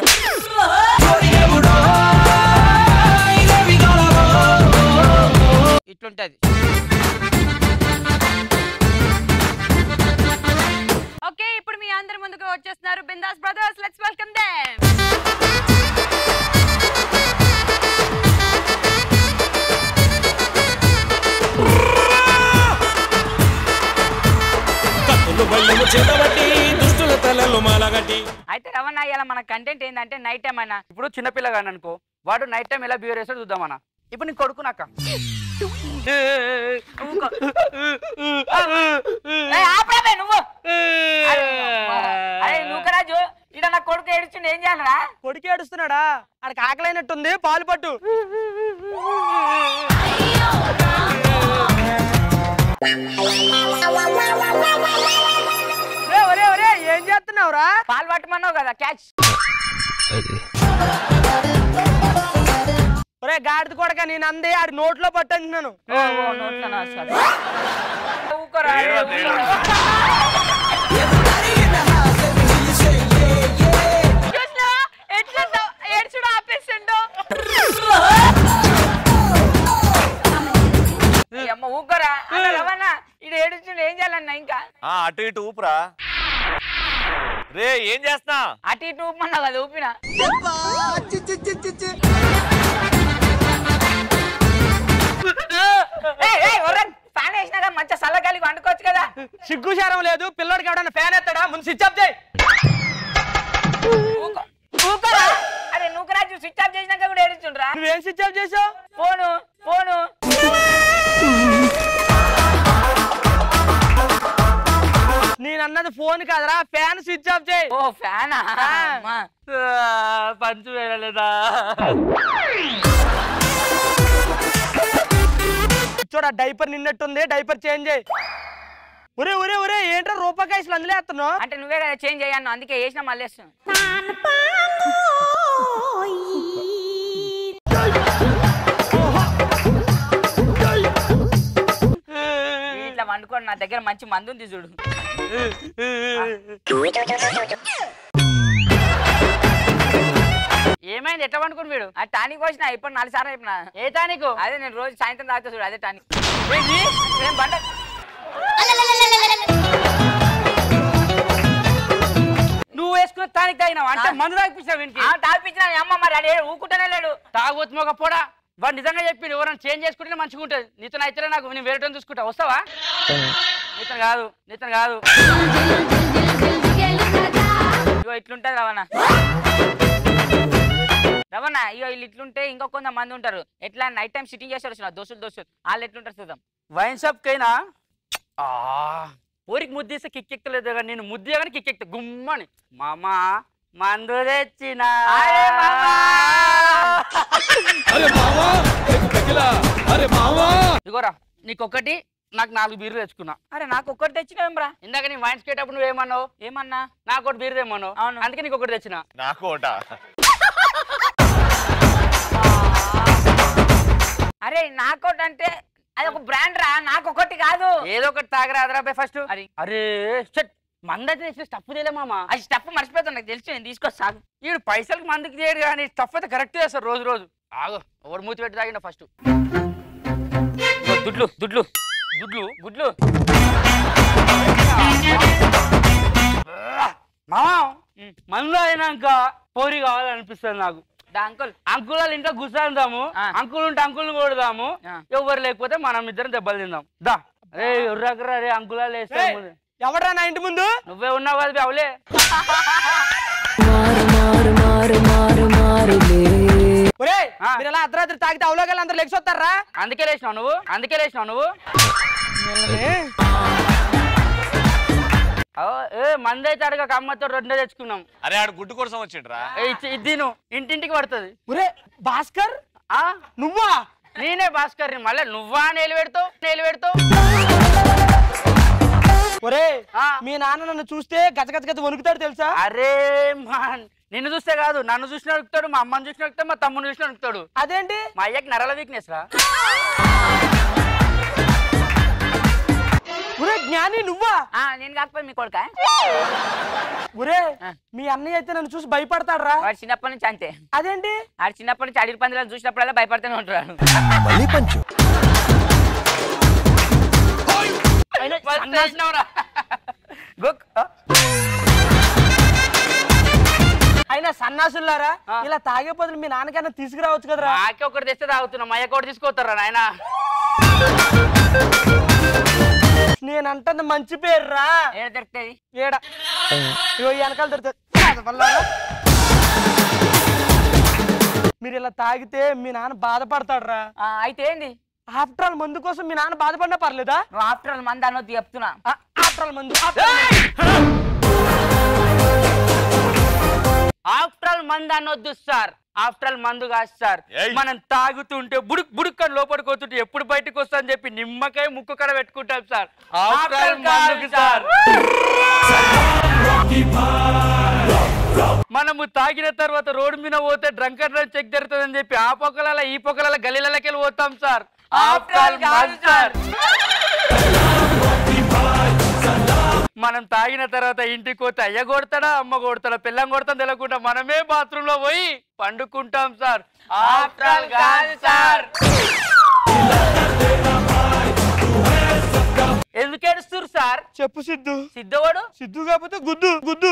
ఇట్లుంటది ఓకే ఇప్పుడు మీ అందరి ముందుకు వచ్చేస్తున్నారు Bindaas brothers let's welcome them కత్తులు బళ్ళము చేతబట్టి దుష్టుల తలలు మాలగట్టి అయితే రవణ ఇలా మన కంటెంట్ ఏంటంటే నైట్ టైం అయినా ఇప్పుడు చిన్నపిల్లగాడు అనుకో వాడు నైట్ టైం ఎలా బిహేవ్ చేస్తాడో చూద్దామన్నా ఇప్పుడు నీ కొడుకు నాక నువ్వు అరే అమ్మా. అరే నూకరాజు ఇడ నా కొడుకు ఏడుచుండి ఏం చేయాలరా కొడుకు ఏడుస్తున్నాడా ఆడికి ఆకలైనట్టుంది పాలు పట్టు ఒరే, ఒరే, ఒరే, ఏం చేస్తున్నావురా పాలు పట్టమన్నావు కదా క్యాచ్ ఒరే గాడిద కొడక నేను అందే ఆడి నోట్లో పట్టంటున్నాను ఊకోరా ఏడవద్దు, ఏడవద్దు. చూసినావా? ఎట్లా ద- ఏడ్చుడు ఆపేసిండు ఈ అమ్మ ఊకోరా అన్న రవణ ఇడు ఏడుచుండి ఏం చేయాలన్నా ఇంకా ఆ, అటు ఇటు ఊపురా రే ఏం చేస్తున్నా అటు ఇటు ఊపమన్నావు కదా ఊపిన ఏయ్, ఏయ్, ఒరేయ్, ఫ్యాన్ వేసినాక మంచిగా చల్లగాలి వండుకోవచ్చు కదా సిగ్గు శారం లేదు పిల్లోడికి ఎవడన్నా ఫ్యాన్ ఎత్తాడా ముందు స్విచ్ ఆఫ్ చేయి ఊకో- ఊకోరా అరే నూకరాజు స్విచ్ ఆఫ్ చేసినాక కూడా ఏడుచుండ్రా నువ్వేం స్విచ్ ఆఫ్ చేసావు ఫోను ఫోను నేను అన్నది ఫోన్ కాదురా ఫ్యాన్ స్విచ్ ఆఫ్ చేయి ఓ ఫ్యానా అమ్మా. పంచు వేయలేదా చూడ డైపర్ నిన్నట్టుంది డైపర్ చేంజ్ చేయి ఒరే ఒరే ఒరే ఏంట్రా రూపాయలు అందులో వేస్తున్నావు అంటే నువ్వే కదా చేంజ్ అయ్యాను అందుకే వేసిన మళ్ళీ వేస్తున్నాను. ఇట్లా వండుకోండి నా దగ్గర మంచి మందు ఉంది చూడు ఏమైంది ఎట్లా వండుకుని వీడు ఆ టానిక్ పోసిన ఇప్పుడు నాలుగు సార్లు అయిపోయినా ఏ టానిక్ అదే నేను రోజు సాయంత్రం తాగుతా చూడు అదే టానిక్ ఏంది? ఏం బండ నువ్వు వేసుకున్న తానికి తాగినావు అంటే మందు తాగిపించావు వీనికి తాగిపించిన అమ్మ మరి అడే ఊకుంటానే లేడు తాగొచ్చు మొగ పోడా వాడు నిజంగా చెప్పిండు ఎవరైనా చేంజ్ చేసుకుంటే మంచిగా ఉంటుంది నీతో అయితే నాకు నేను వేరే చూసుకుంటా వస్తావా నీతను కాదు నీతను కాదు ఇగో ఇట్లుంటది రవణ రవణ ఇగో వీళ్ళు ఇట్లుంటే ఇంకో కొంతమంది ఉంటారు ఎట్లా నైట్ టైం సిట్టింగ్ చేస్తారు వచ్చిన దోస్తులు దోస్తులు వాళ్ళు ఎట్లుంటారు చూద్దాం వైన్ షాప్ కైనా ఊరికి ముద్దేస్తే కిక్ ఎక్కలేదు కానీ నేను ముద్దే కానీ కిక్ ఎక్కుతా గుమ్మని మామా మందు తెచ్చిన అరే మావా అరే మావా ఇగోరా నీకొకటి నాకు నాలుగు బీర్లు తెచ్చుకున్నా అరే నాకు ఒక్కటి తెచ్చినవేమ్రా ఇందాక నీ వైన్స్ కేటప్పుడు నువ్వేమన్నావు ఏమన్నా నాకు ఒకటి బీర్ తెమ్మన్నావు అవును. అందుకే నీకు ఒకటి తెచ్చిన నాకు ఒకట అరే నాకోటి అంటే అది ఒక బ్రాండ్ రా నాకు ఒకటి కాదు ఏదో ఒకటి తాగరాదరా బే ఫస్ట్ అరే అరే షట్ మందైతే తెచ్చిన స్టఫ్ తేలే మామ అది స్టఫ్ మర్చిపోతాను నాకు తెలుసు నేను తీసుకొస్తాను ఈడు పైసలకి మందుకి చేయడు కానీ స్టఫ్ అయితే కరెక్ట్ చేస్తారు రోజు రోజు ఆగు ఎవరు మూతి పెట్టి తాగిన ఫస్ట్ దుడ్లు దుడ్లు దుడ్లు గుడ్లు మామ మందు అయినాక పోరి కావాలనిపిస్తుంది నాకు దా అంకుల్ అంకుల్ వాళ్ళ ఇంట్లో గుసాందాము అంకుల్ ఉంటే అంకుల్ కొడదాము ఎవరు లేకపోతే మనం ఇద్దరం దెబ్బలు తిందాం దా అరే ఎర్రగరా రే అంకులాలు వేస్తే ఏయ్, ఎవడ్రా నా ఇంటి ముందు నువ్వే ఉన్నావు కదా బే, అవులే ఒరేయ్ మీరు ఇలా అర్ధరాత్రి తాగితే అవలోకెళ్ళి అందరు లెగ్స్ వస్తారా అందుకే లేచినావు నువ్వు అందుకే లేచినావు నువ్వు ఓ, ఏ మంది అయితే అడగక అమ్మతో రెండే తెచ్చుకున్నాం అరే ఆడు గుడ్డు కోసం వచ్చిండ్రా ఏ, ఇచ్చి- ఇది తిను ఇంటింటికి పడుతుంది ఒరే భాస్కర్ ఆ నువ్వా నేనే భాస్కర్ మళ్ళీ నువ్వా నేలు పెడతావు నేలు పెడతావు ఒరే మీ నాన్న నన్ను చూస్తే గజ గజ గజ వణుకుతాడు తెలుసా అరే మాన్ నిన్ను చూస్తే కాదు నన్ను చూసిన అడుగుతాడు మా అమ్మని చూసిన అడుగుతాడు మా తమ్ముని చూసిన అడుగుతాడు అదేంటి మా అయ్యకి నరల వీక్నెస్ రా ఒరే జ్ఞాని నువ్వా నేను కాకపోయి మీ కొడుక ఒరే మీ అన్నయ్య అయితే నన్ను చూసి భయపడతాడు రా వాడు చిన్నప్పటి నుంచి అంతే అదేంటి ఆడు చిన్నప్పటి నుంచి అడిగి పందులను చూసినప్పుడల్లా భయపడుతూనే ఉంటాడు మళ్ళీ పంచు గుక్ అయినా సన్నాసులారా ఇలా తాగే బదులు మీ నాన్నకన్నా తీసుకురావచ్చు కదరా నాకే ఒకటి తెస్తే తాగుతున్నా మా అయ్యకి ఒకటి తీసుకొస్తారా నాయన నేను అంటుంది మంచి పేరు రా ఏడ దొరుకుతాయి ఏడ ఇగో ఈ వెనకాల దొరుకుతుంది అదవల్లారా? మీరు ఇలా తాగితే మీ నాన్న బాధపడతాడు రా అయితే ఏంది ఆఫ్టర్ ఆల్ మందు కోసం మీ నాన్న బాధపడినా పర్లేదా నువ్వు ఆఫ్టర్ ఆల్ మంది అనొద్దు చెప్తున్నా ఆఫ్టర్ ఆల్ మందు after all ఆఫ్టర్ ఆల్ మంది అనొద్దు సార్ ఆఫ్టర్ ఆల్ మందు కాదు సార్ మనం తాగుతుంటే బుడుక్ బుడుక్ అని లోపలికి వస్తుంటే ఎప్పుడు బయటకు వస్తా అని చెప్పి నిమ్మకాయ ముక్కు కడ పెట్టుకుంటాం సార్ ఆఫ్టర్ ఆల్ మందుకి సార్ మనము తాగిన తర్వాత రోడ్డు మీద పోతే డ్రంక్ అండ్ డ్రైవ్ చెక్ జరుగుతుందని చెప్పి ఆ పొక్కల ఈ పొక్కల గలీలకి వెళ్ళి పోతాం సార్ ఆఫ్టర్ ఆల్ మందు సార్ మనం తాగిన తర్వాత ఇంటికి పోతే అయ్య కొడతాడా అమ్మ కొడతాడా పిల్లం కొడతాం తెలియకుండా మనమే బాత్రూమ్ లో పోయి పండుకుంటాం సార్ ఆఫ్టర్ ఆల్ కాదు సార్ ఎందుకు ఏడుస్తున్నారు సార్ చెప్పు సిద్ధు సిద్ధవాడు సిద్ధు కాకపోతే గుద్దు గుద్దు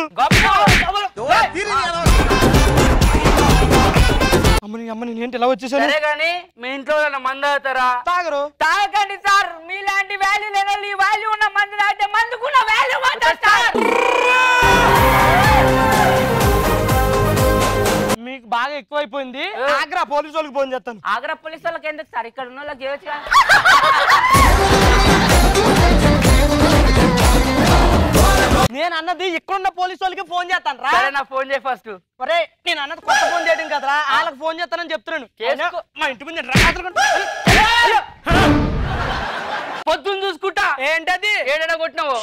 అమ్మని అమ్మని ఏంటి ఎలా వచ్చేసాను సరే గాని మీ ఇంట్లో ఏమైనా మందు తాగుతారా తాగరు తాగండి సార్ మీలాంటి వాల్యూ లేని వాళ్ళు ఈ వాల్యూ ఉన్న మందు తాగితే మందుకున్న వాల్యూ పోతుంది సార్ మీకు బాగా ఎక్కువైపోయింది ఆగ్రా పోలీసు వాళ్ళకి ఫోన్ చేస్తాను ఆగ్రా పోలీసు వాళ్ళకి ఎందుకు సార్ ఇక్కడ ఉన్న వాళ్ళకి చేయొచ్చు కదా. నేను అన్నది ఇక్కడున్న పోలీసు వాళ్ళకి ఫోన్ చేస్తాను రా సరే నా ఫోన్ చేయి ఫస్ట్ ఒరే నేను అన్నది కొత్త ఫోన్ చేయడం కదరా వాళ్ళకి ఫోన్ చేస్తానని చెప్తున్నాను అయినా మా ఇంటి ముందు రా అసలు- అయ్యో! పొద్దున్న చూసుకుంటా ఏంటది ఏడైనా కొట్టినావు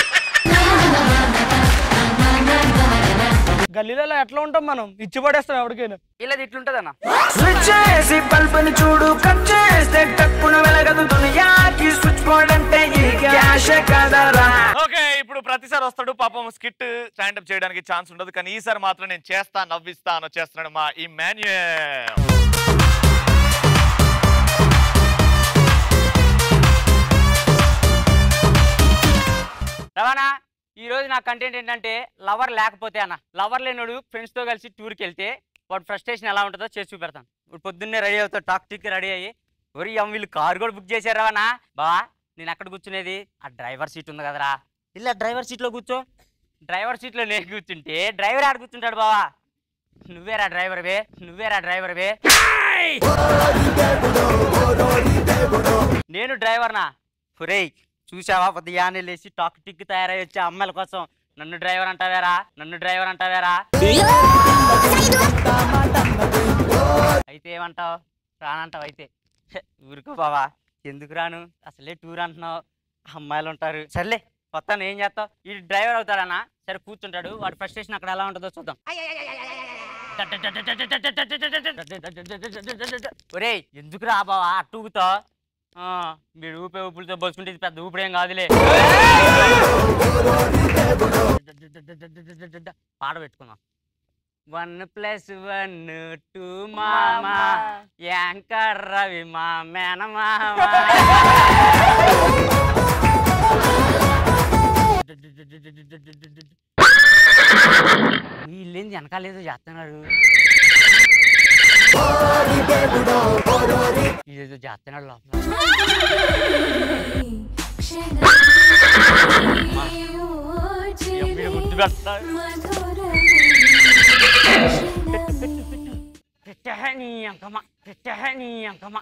గల్లీలలో ఎట్లా ఉంటాం మనం ఇచ్చి పడేస్తాం ఎవరికైనా ఇలా ఇట్లుంటదన్న స్విచ్ చేసి బల్బుని చూడు కట్ చేస్తే టక్కున వెలగదు దునియాకి స్విచ్ బోర్డ్ అంటే ఈ క్యాష్ కదరా ఓకే ఇప్పుడు ప్రతిసారి వస్తాడు పాపం స్కిట్ స్టాండప్ చేయడానికి ఛాన్స్ ఉండదు కానీ ఈసారి మాత్రం నేను చేస్తా నవ్విస్తా అని వచ్చేస్తున్నాడు మా ఈ మాన్యుయల్ రవాణా ఈ రోజు నా కంటెంట్ ఏంటంటే లవర్ లేకపోతే అన్న లవర్ లేనోడు ఫ్రెండ్స్ తో కలిసి టూర్కి వెళ్తే వాడు ఫ్రస్ట్రేషన్ ఎలా ఉంటుందో చేసి చూపెడతాను ఇప్పుడు పొద్దున్నే రెడీ అవుతాడు టాక్టిక్ రెడీ అయ్యి ఒరి అమ్మ వీళ్ళు కారు కూడా బుక్ చేశారు రవాణా బా నేను అక్కడ కూర్చునేది ఆ డ్రైవర్ సీట్ ఉంది కదరా ఇలా డ్రైవర్ సీట్లో కూర్చో డ్రైవర్ సీట్లో నేను కూర్చుంటే డ్రైవర్ ఆడ కూర్చుంటాడు బావా నువ్వేరా డ్రైవర్ వే నువ్వేరా డ్రైవర్ వే నేను డ్రైవర్నా ఫురేయ్ చూసావా ఉదయాన్నే లేచి టాక్ టిక్ తయారై వచ్చే అమ్మాయిల కోసం నన్ను డ్రైవర్ అంటావేరా నన్ను డ్రైవర్ అంటావేరా అయితే ఏమంటావు రానంటావు అయితే హె, ఊరుకో బావా ఎందుకు రాను అసలే టూర్ అంటున్నావు అమ్మాయిలు ఉంటారు సర్లే కొత్త ఏం చేస్తావు ఈ డ్రైవర్ అవుతాడన్నా సరే కూర్చుంటాడు వాడి ఫ్రస్ట్రేషన్ అక్కడ ఎలా ఉంటుందో చూద్దాం ఒరేయ్ ఎందుకు రా బావా అట్టు ఊగుతావు ఆ, మీరు ఊపే ఊపులతో బలుసుకుంటే ఇది పెద్ద ఊపిడేం కాదులే పాట పెట్టుకుందాం వన్ ప్లస్ వన్ టూ మామా యాంకర్ రవి మా మేనమామ వీళ్ళేంది వెనకాలేదో చేస్తున్నారు ఇదేదో చేస్తున్నాడు లోపల ముద్దు పెడతా పెట్టే నీ అంకమ్మ పెట్టే నీ అంకమ్మ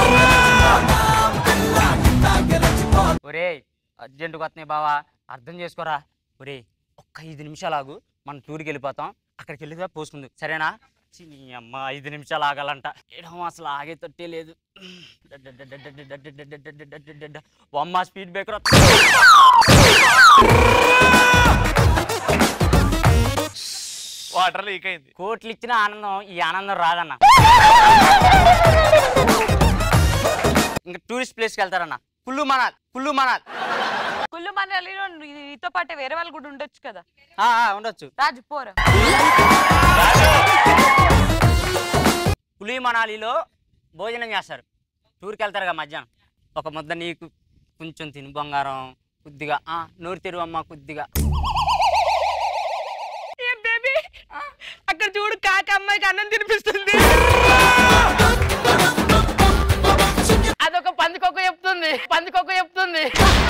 ఒరే అర్జెంటుగా వస్తున్నాయి బావా అర్థం చేసుకోరా ఒరే ఒక్క ఐదు నిమిషాలు ఆగు మనం టూర్కి వెళ్ళిపోతాం అక్కడికి వెళ్ళిగా పోసుకుంది సరేనా ఛీ, నీ అమ్మ ఐదు నిమిషాలు ఆగాలంట ఏడమ అసలు ఆగే తట్టే లేదు అమ్మ స్పీడ్ బ్రేకర్ వాటర్ లీక్ అయింది కోట్లు ఇచ్చిన ఆనందం ఈ ఆనందం రాదన్న ఇంకా టూరిస్ట్ ప్లేస్కి వెళ్తారన్న కుల్లు మనాల్ కుల్లు మనాల్ కుళ్ళు మనలో నీతో పాటే వేరే వాళ్ళు కూడా ఉండొచ్చు కదా ఆ, ఆ, ఉండొచ్చు రాజు పోరా కులీ మనాలిలో భోజనం చేస్తారు టూర్కి వెళ్తారుగా మధ్యాహ్నం ఒక ముద్ద నీకు కొంచెం తిని బంగారం కొద్దిగా ఆ, నోరు తెరువు అమ్మ కొద్దిగా బేబీ అక్కడ చూడు కాక అమ్మాయికి అన్నం తినిపిస్తుంది అదొక పందికొక్క చెప్తుంది పందికొక్క చెప్తుంది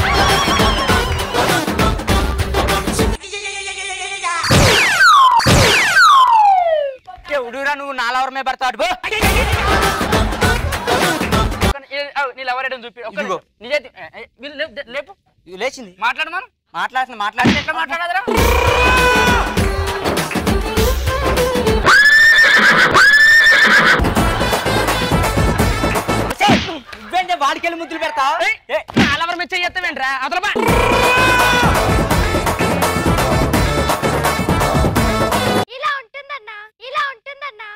ఎవడురా నువ్వు నాలవరమే పడతాడు నీళ్ళు ఎవరేయడం చూపి ఒక్క ఇదిగో. నిమిషం. నిజాయితీ ఏ, ఏ, వీళ్ళు లేపు, లేపు ఇది లేచింది మాట్లాడమను మాట్లాడుతుంది మాట్లాడి ఎట్లా మాట్లాడదురా నువ్వేంటే వాడికెళ్ళి ముద్దులు పెడతా అలవరం చెయ్యత్తవేంట్రా అదల బా ఇలా ఉంటుందన్నా ఇలా ఉంటుందన్నా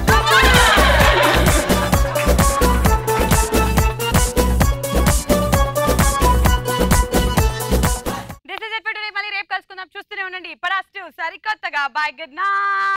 దిస్ ఇస్ ఎట్ మళ్ళీ రేపు కలుసుకుందాం చూస్తూనే ఉండండి పరాస్టు సరికొత్తగా బాయ్ గుడ్ నైట్